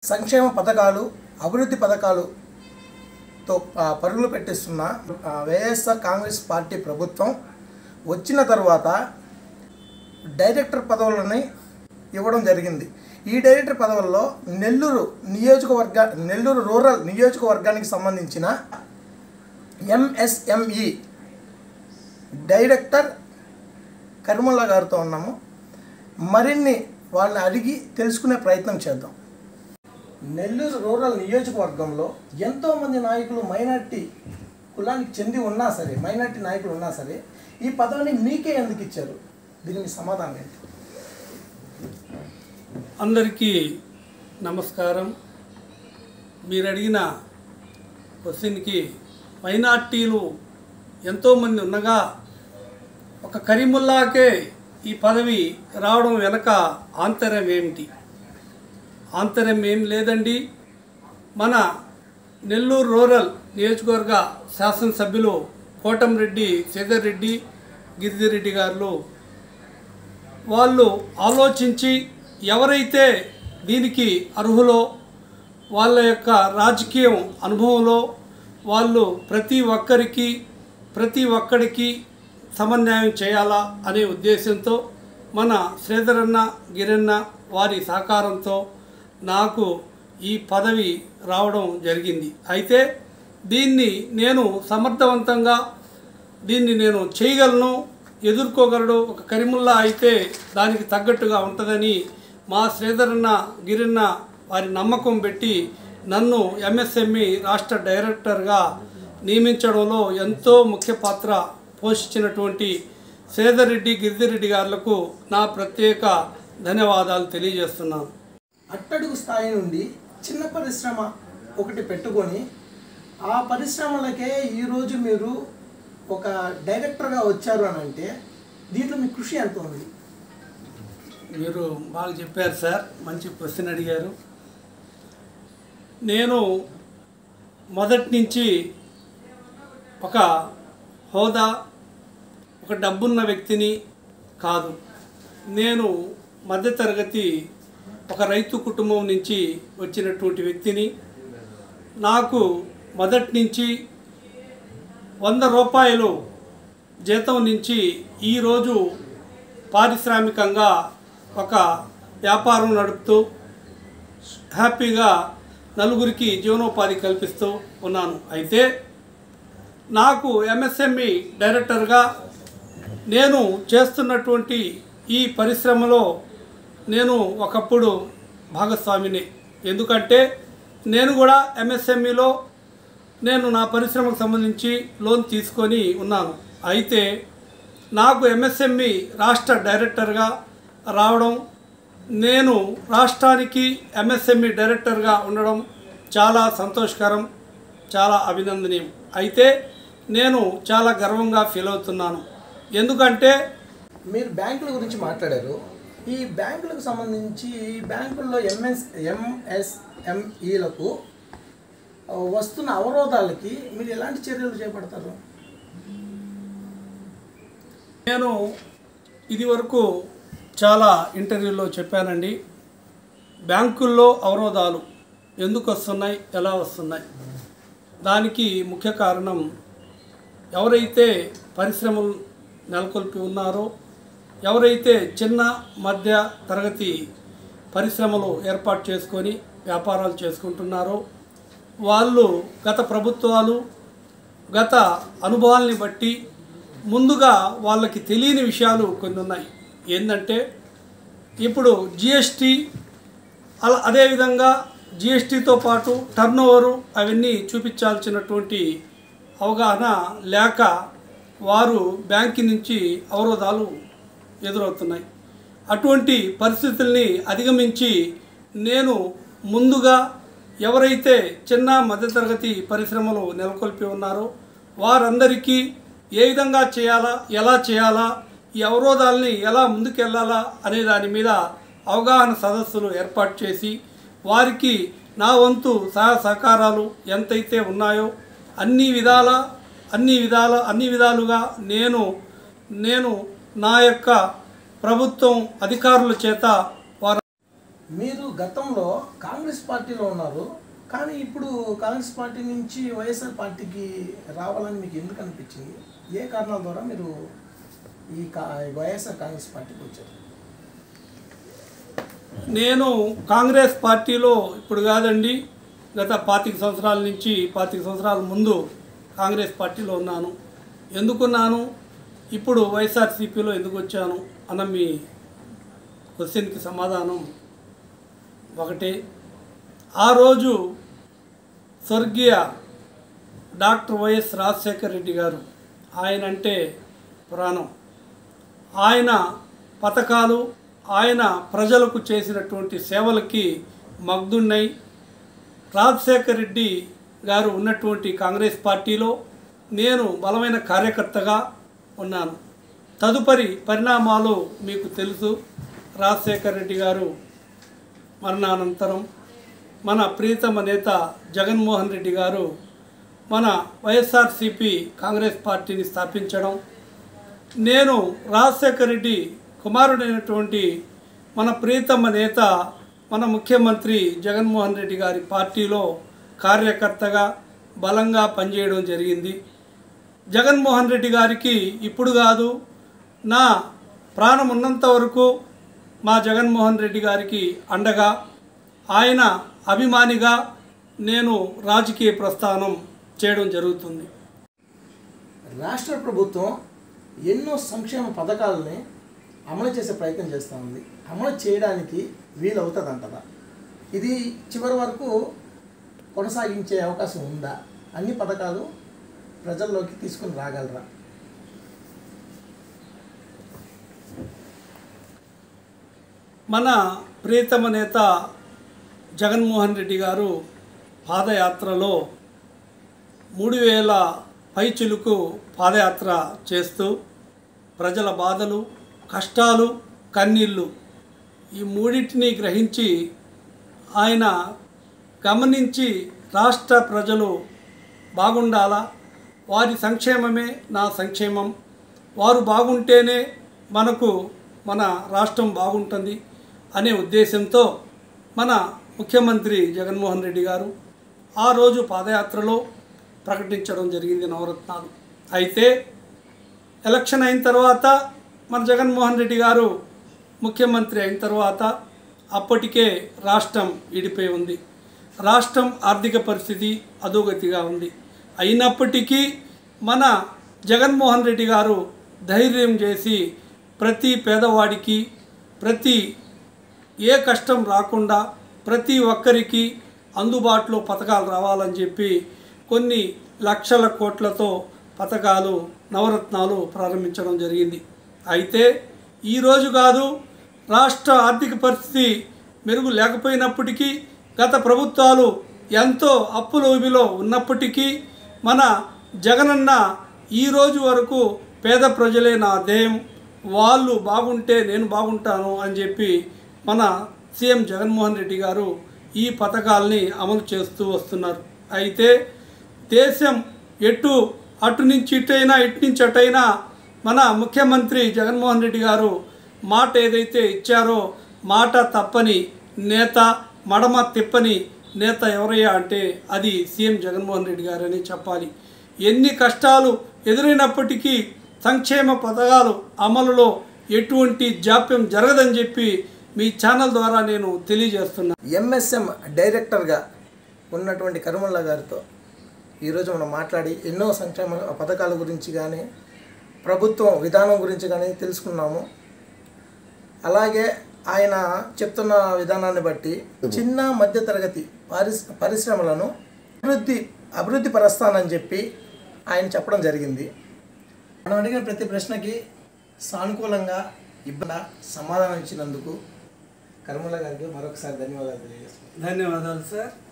సంక్షేమ పథకాలు అభివృద్ధి పథకాలుతో ఆ, పరుగులు పెట్టిస్తున్న ఆ, వైఎస్ఆర్ కాంగ్రెస్ పార్టీ ప్రభుత్వం వచ్చిన తర్వాత డైరెక్టర్ పదవులని ఇవ్వడం జరిగింది ఈ డైరెక్టర్ పదవుల్లో నెల్లూరు నియోజకవర్గ నెల్లూరు రూరల్ నియోజకవర్గానికి సంబంధించిన ఎంఎస్ఎంఈ డైరెక్టర్ కరిముల్లా గారితో ఉన్నాము మరిన్ని వాళ్ళని అడిగి తెలుసుకునే ప్రయత్నం చేద్దాం నెల్లూరు రూరల్ నియోజకవర్గంలో ఎంతోమంది నాయకులు మైనార్టీ కులానికి చెంది ఉన్నా సరే మైనార్టీ నాయకులు ఉన్నా సరే ఈ పదవిని మీకే ఎందుకు ఇచ్చారు దీనికి సమాధానం ఏంటి అందరికీ నమస్కారం మీరు అడిగిన క్వశ్చన్కి మైనార్టీలు ఎంతోమంది ఉండగా ఒక కరీముల్లాకే ఈ పదవి రావడం వెనక ఆంతర్యం ఏమిటి ఆంతర్యం ఏం లేదండి మన నెల్లూరు రూరల్ నియోజకవర్గ శాసనసభ్యులు కోటంరెడ్డి శ్రీధర్ రెడ్డి గిరిధిరెడ్డి గారు వాళ్ళు ఆలోచించి ఎవరైతే దీనికి అర్హులో వాళ్ళ యొక్క రాజకీయం అనుభవంలో వాళ్ళు ప్రతి ఒక్కరికి ప్రతి ఒక్కడికి సమన్వయం చేయాలా అనే ఉద్దేశంతో మన శ్రీధరన్న గిరన్న వారి సహకారంతో నాకు ఈ పదవి రావడం జరిగింది అయితే దీన్ని నేను సమర్థవంతంగా దీన్ని నేను చేయగలను ఎదుర్కోగలడు ఒక కరిముల్లా అయితే దానికి తగ్గట్టుగా ఉంటుందని మా శ్రీధరన్న గిరిన్న వారి నమ్మకం పెట్టి నన్ను ఎంఎస్ఎంఈ రాష్ట్ర డైరెక్టర్గా నియమించడంలో ఎంతో ముఖ్య పాత్ర పోషించినటువంటి శ్రీధర్ రెడ్డి గిరిధిరెడ్డి గారులకు నా ప్రత్యేక ధన్యవాదాలు తెలియజేస్తున్నాను అట్టడుగు స్థాయి నుండి చిన్న పరిశ్రమ ఒకటి పెట్టుకొని ఆ పరిశ్రమలకే ఈరోజు మీరు ఒక డైరెక్టర్గా వచ్చారు అని అంటే దీంట్లో మీ కృషి ఎంత ఉంది మీరు బాగా చెప్పారు సార్ మంచి క్వశ్చన్ అడిగారు నేను మొదటి నుంచి ఒక హోదా ఒక డబ్బున్న వ్యక్తిని కాదు నేను మధ్యతరగతి ఒక రైతు కుటుంబం నుంచి వచ్చినటువంటి వ్యక్తిని నాకు మొదటి నుంచి వంద రూపాయలు జీతం నుంచి ఈరోజు పారిశ్రామికంగా ఒక వ్యాపారం నడుపుతూ హ్యాపీగా నలుగురికి జీవనోపాధి కల్పిస్తూ ఉన్నాను అయితే నాకు ఎంఎస్ఎంఈ డైరెక్టర్గా నేను చేస్తున్నటువంటి ఈ పరిశ్రమలో నేను ఒకప్పుడు భాగస్వామిని ఎందుకంటే నేను కూడా ఎంఎస్ఎంఈలో నేను నా పరిశ్రమకు సంబంధించి లోన్ తీసుకొని ఉన్నాను అయితే నాకు ఎంఎస్ఎంఈ రాష్ట్ర డైరెక్టర్గా రావడం నేను రాష్ట్రానికి ఎంఎస్ఎంఈ డైరెక్టర్గా ఉండడం చాలా సంతోషకరం చాలా అభినందనీయం అయితే నేను చాలా గర్వంగా ఫీల్ అవుతున్నాను ఎందుకంటే మీరు బ్యాంకుల గురించి మాట్లాడారు ఈ బ్యాంకులకు సంబంధించి ఈ బ్యాంకుల్లో ఎంఎస్ ఎంఎస్ఎంఈలకు వస్తున్న అవరోధాలకి మీరు ఎలాంటి చర్యలు చేపడతారు నేను ఇది వరకు చాలా ఇంటర్వ్యూలో చెప్పానండి బ్యాంకుల్లో అవరోధాలు ఎందుకు వస్తున్నాయి ఎలా వస్తున్నాయి దానికి ముఖ్య కారణం ఎవరైతే పరిశ్రమలు నెలకొల్పి ఉన్నారో ఎవరైతే చిన్న మధ్య తరగతి పరిశ్రమలు ఏర్పాటు చేసుకొని వ్యాపారాలు చేసుకుంటున్నారో వాళ్ళు గత ప్రభుత్వాలు గత అనుభవాల్ని బట్టి ముందుగా వాళ్ళకి తెలియని విషయాలు కొన్ని ఉన్నాయి ఏంటంటే ఇప్పుడు జిఎస్టీ అలా అదేవిధంగా జిఎస్టీతో పాటు టర్న్ ఓవరు అవన్నీ చూపించాల్సినటువంటి అవగాహన లేక వారు బ్యాంకి నుంచి అవరోధాలు ఎదురవుతున్నాయి అటువంటి పరిస్థితుల్ని అధిగమించి నేను ముందుగా ఎవరైతే చిన్న మధ్యతరగతి పరిశ్రమలు నెలకొల్పి ఉన్నారో వారందరికీ ఏ విధంగా చేయాలా ఎలా చేయాలా ఈ అవరోధాలని ఎలా ముందుకెళ్లాలా అనే దాని మీద అవగాహన సదస్సులు ఏర్పాటు చేసి వారికి నా వంతు సహాయ సహకారాలు ఎంతైతే ఉన్నాయో అన్ని విధాల అన్ని విధాల అన్ని విధాలుగా నేను నేను నా యొక్క ప్రభుత్వం అధికారుల చేత వారు మీరు గతంలో కాంగ్రెస్ పార్టీలో ఉన్నారు కానీ ఇప్పుడు కాంగ్రెస్ పార్టీ నుంచి వైఎస్ఆర్ పార్టీకి రావాలని మీకు ఎందుకు అనిపించింది ఏ కారణాల ద్వారా మీరు ఈ కా వైఎస్ఆర్ కాంగ్రెస్ పార్టీకి వచ్చారు నేను కాంగ్రెస్ పార్టీలో ఇప్పుడు కాదండి గత పాతిక సంవత్సరాల నుంచి పాతిక సంవత్సరాల ముందు కాంగ్రెస్ పార్టీలో ఉన్నాను ఎందుకున్నాను ఇప్పుడు వైఎస్ఆర్సీపీలో ఎందుకు వచ్చాను అన్న మీ క్వశ్చన్కి సమాధానం ఒకటే ఆ రోజు స్వర్గీయ డాక్టర్ వైఎస్ రాజశేఖర రెడ్డి గారు ఆయన అంటే పురాణం ఆయన పథకాలు ఆయన ప్రజలకు చేసినటువంటి సేవలకి మగ్దున్నై రాజశేఖర్ రెడ్డి గారు ఉన్నటువంటి కాంగ్రెస్ పార్టీలో నేను బలమైన కార్యకర్తగా ఉన్నాను తదుపరి పరిణామాలు మీకు తెలుసు రాజశేఖర్ రెడ్డి గారు మరణానంతరం మన ప్రియతమ నేత జగన్మోహన్ రెడ్డి గారు మన వైఎస్ఆర్సిపి కాంగ్రెస్ పార్టీని స్థాపించడం నేను రాజశేఖర రెడ్డి కుమారుడైనటువంటి మన ప్రియతమ నేత మన ముఖ్యమంత్రి జగన్మోహన్ రెడ్డి గారి పార్టీలో కార్యకర్తగా బలంగా పనిచేయడం జరిగింది జగన్మోహన్ రెడ్డి గారికి ఇప్పుడు కాదు నా ప్రాణం ఉన్నంత వరకు మా జగన్మోహన్ రెడ్డి గారికి అండగా ఆయన అభిమానిగా నేను రాజకీయ ప్రస్థానం చేయడం జరుగుతుంది రాష్ట్ర ప్రభుత్వం ఎన్నో సంక్షేమ పథకాలని అమలు చేసే ప్రయత్నం చేస్తూ ఉంది అమలు చేయడానికి వీలవుతుంది అంటదా ఇది చివరి వరకు కొనసాగించే అవకాశం ఉందా అన్ని పథకాలు ప్రజల్లోకి తీసుకుని రాగలరా మన ప్రియతమ నేత జగన్మోహన్ రెడ్డి గారు పాదయాత్రలో మూడు వేల పైచిలుకు పాదయాత్ర చేస్తూ ప్రజల బాధలు కష్టాలు కన్నీళ్ళు ఈ మూడింటిని గ్రహించి ఆయన గమనించి రాష్ట్ర ప్రజలు బాగుండాలా వారి సంక్షేమమే నా సంక్షేమం వారు బాగుంటేనే మనకు మన రాష్ట్రం బాగుంటుంది అనే ఉద్దేశంతో మన ముఖ్యమంత్రి జగన్మోహన్ రెడ్డి గారు ఆ రోజు పాదయాత్రలో ప్రకటించడం జరిగింది నవరత్నాలు అయితే ఎలక్షన్ అయిన తర్వాత మన జగన్మోహన్ రెడ్డి గారు ముఖ్యమంత్రి అయిన తర్వాత అప్పటికే రాష్ట్రం విడిపోయి ఉంది రాష్ట్రం ఆర్థిక పరిస్థితి అధోగతిగా ఉంది అయినప్పటికీ మన జగన్మోహన్ రెడ్డి గారు ధైర్యం చేసి ప్రతి పేదవాడికి ప్రతి ఏ కష్టం రాకుండా ప్రతి ఒక్కరికి అందుబాటులో పథకాలు రావాలని చెప్పి కొన్ని లక్షల కోట్లతో పథకాలు నవరత్నాలు ప్రారంభించడం జరిగింది అయితే ఈరోజు కాదు రాష్ట్ర ఆర్థిక పరిస్థితి మెరుగు లేకపోయినప్పటికీ గత ప్రభుత్వాలు ఎంతో అప్పుల ఊబిలో ఉన్నప్పటికీ మన జగనన్న ఈ రోజు వరకు పేద ప్రజలే నా ధ్యేయం వాళ్ళు బాగుంటే నేను బాగుంటాను అని చెప్పి మన సీఎం జగన్మోహన్ రెడ్డి గారు ఈ పథకాల్ని అమలు చేస్తూ వస్తున్నారు అయితే దేశం ఎటు అటు నుంచి ఇటైనా ఇటు నుంచి అటైనా మన ముఖ్యమంత్రి జగన్మోహన్ రెడ్డి గారు మాట ఏదైతే ఇచ్చారో మాట తప్పని నేత మడమ తిప్పని నేత ఎవరయ్యా అంటే అది సీఎం జగన్మోహన్ రెడ్డి గారని చెప్పాలి ఎన్ని కష్టాలు ఎదురైనప్పటికీ సంక్షేమ పథకాలు అమలులో ఎటువంటి జాప్యం జరగదని చెప్పి మీ ఛానల్ ద్వారా నేను తెలియజేస్తున్నా ఎంఎస్ఎం డైరెక్టర్గా ఉన్నటువంటి కరుమల్ల గారితో ఈరోజు మనం మాట్లాడి ఎన్నో సంక్షేమ పథకాల గురించి కానీ ప్రభుత్వం విధానం గురించి కానీ తెలుసుకున్నాము అలాగే ఆయన చెప్తున్న విధానాన్ని బట్టి చిన్న మధ్యతరగతి పరిస్ పరిశ్రమలను అభివృద్ధి అభివృద్ధి పరుస్తానని చెప్పి ఆయన చెప్పడం జరిగింది మనం అడిగిన ప్రతి ప్రశ్నకి సానుకూలంగా ఇబ్బంది సమాధానం ఇచ్చినందుకు కర్మల గారికి మరొకసారి ధన్యవాదాలు తెలియజేస్తున్నాను ధన్యవాదాలు సార్